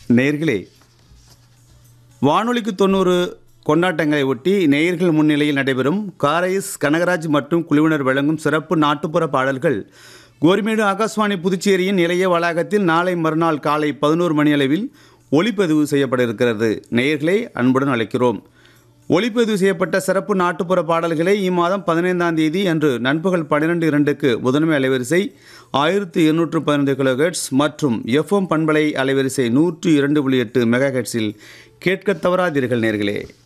நேயர்களே வானொலிக்கு தொண்ணூறு கொண்டாட்டங்களை ஒட்டி நேயர்கள் முன்னிலையில் நடைபெறும் காரைஸ் கனகராஜ் மற்றும் குழுவினர் வழங்கும் சிறப்பு நாட்டுப்புற பாடல்கள் கோரிமேடு ஆகாஷ்வாணி புதுச்சேரியின் நிலைய வளாகத்தில் நாளை மறுநாள் காலை பதினோரு மணி அளவில் ஒளிப்பதிவு செய்யப்பட இருக்கிறது நேயர்களை அன்புடன் அழைக்கிறோம் ஒளிப்பதிவு செய்யப்பட்ட சிறப்பு நாட்டுப்புற பாடல்களை இம்மாதம் பதினைந்தாம் தேதி அன்று நண்பகல் பன்னிரெண்டு இரண்டுக்கு முதன்மை அலைவரிசை ஆயிரத்தி இருநூற்று பதினைந்து கிலோஹெட்ஸ் மற்றும் எஃப்எம் பண்பலை அலைவரிசை நூற்று இரண்டு புள்ளி எட்டு மெகா ஹெட்ஸில் கேட்க தவறாதீர்கள் நேர்களே